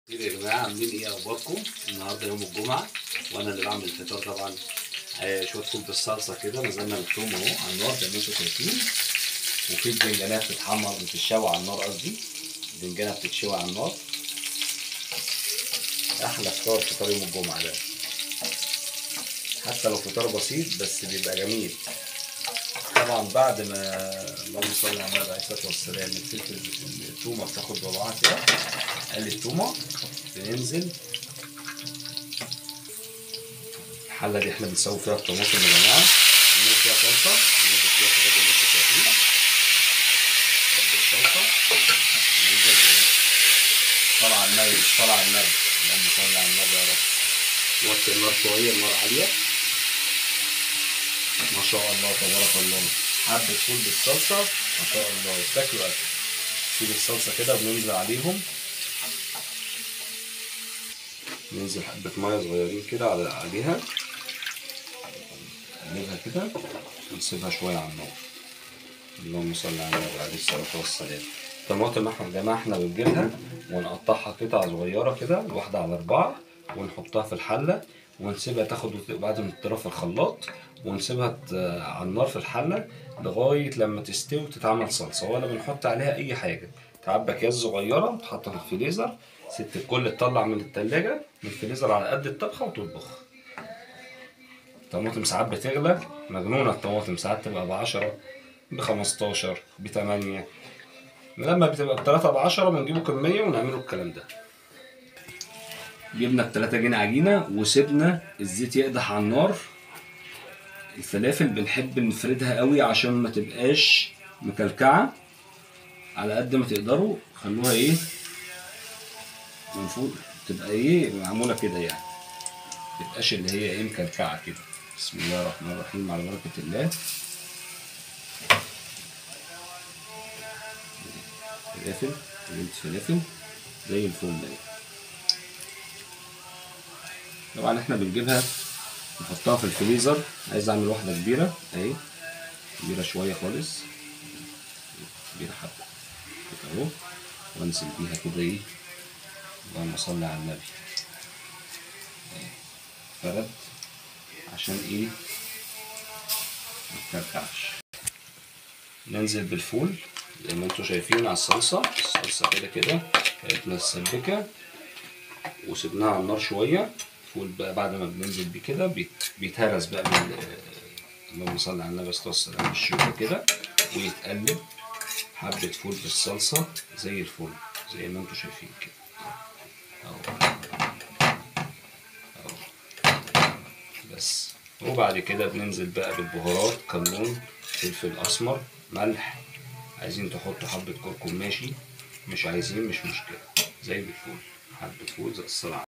كده يا جماعه عاملين ايه اخباركم النهارده يوم الجمعه وانا اللي بعمل الفطار طبعا آه شويه فول بالصلصه كده نزلنا بالثوم اهو على النار زي ما انتم شايفين وفي البنجانيه بتتحمر بتتشوي على النار قصدي البنجانه بتتشوي على النار احلى فطار فطار يوم الجمعه ده حتى لو فطار بسيط بس بيبقى جميل طبعا بعد ما اللهم صل على النبي عليه الصلاه والسلام الفلفل التومه بتاخد وضعها كده قال التومه بننزل الحله دي احنا بنسوي فيها الطماطم يا جماعه بنعمل فيها صلصه بننزل فيها كده زي ما انتم شايفين حب الصلصه ننزل طلع على النبي مش طلع على النبي اللهم صل على النبي يا رب وطي النار شويه النار عاليه ما شاء الله تبارك الله حبة فول بالصلصة ما شاء الله يتاكلوا أكل نسيب الصلصة كده وبننزل عليهم ننزل حبة مية صغيرين كده على عليها نقلبها كده ونسيبها شوية على النار اللهم صل على النبي عليه الصلاة والسلام الطماطم احنا يا جماعة احنا بنجيبها ونقطعها قطع صغيرة كده الواحدة على أربعة ونحطها في الحلة ونسيبها تاخد بعد ما تضرب في الخلاط ونسيبها على النار في الحله لغايه لما تستوي وتتعمل صلصه ولا بنحط عليها اي حاجه تعبى اكياس صغيره تحط في الفريزر ست الكل تطلع من التلاجة من الفريزر على قد الطبخه وتطبخ الطماطم ساعات بتغلى مجنونه الطماطم ساعات تبقى ب 10 ب 15 ب 8 لما بتبقى بتلاتة ب 10 بنجيبوا كميه ونعمله الكلام ده جبنا بتلاتة جنيه عجينه وسيبنا الزيت يقدح على النار الفلافل بنحب نفردها قوي عشان ما تبقاش مكلكعه على قد ما تقدروا خلوها ايه من فوق تبقى ايه معموله كده يعني متبقاش اللي هي ايه مكلكعه كده بسم الله الرحمن الرحيم على بركه الله فلافل جبت فلافل زي الفل ده طبعا احنا بنجيبها نحطها في الفريزر عايز اعمل واحده كبيره اهي كبيره شويه خالص كبيره حبه كده اهو وانزل بيها كده ايه اللهم صل على النبي اهي فرد عشان ايه متكلكعش ننزل بالفول زي ما انتم شايفين على الصلصه الصلصه كده كده كانت متسبكه وسبناها على النار شويه الفول بقى بعد ما بننزل بيه كده بيتهرس بقى من اللهم صل على النبي صلى الله عليه وسلم الشوكه كده ويتقلب حبة فول بالصلصة زي الفل زي ما انتم شايفين كده اهو اهو بس وبعد كده بننزل بقى بالبهارات كمون فلفل اسمر ملح عايزين تحطوا حبة كركم ماشي مش عايزين مش مشكلة زي الفول حبة فول زي الصلاة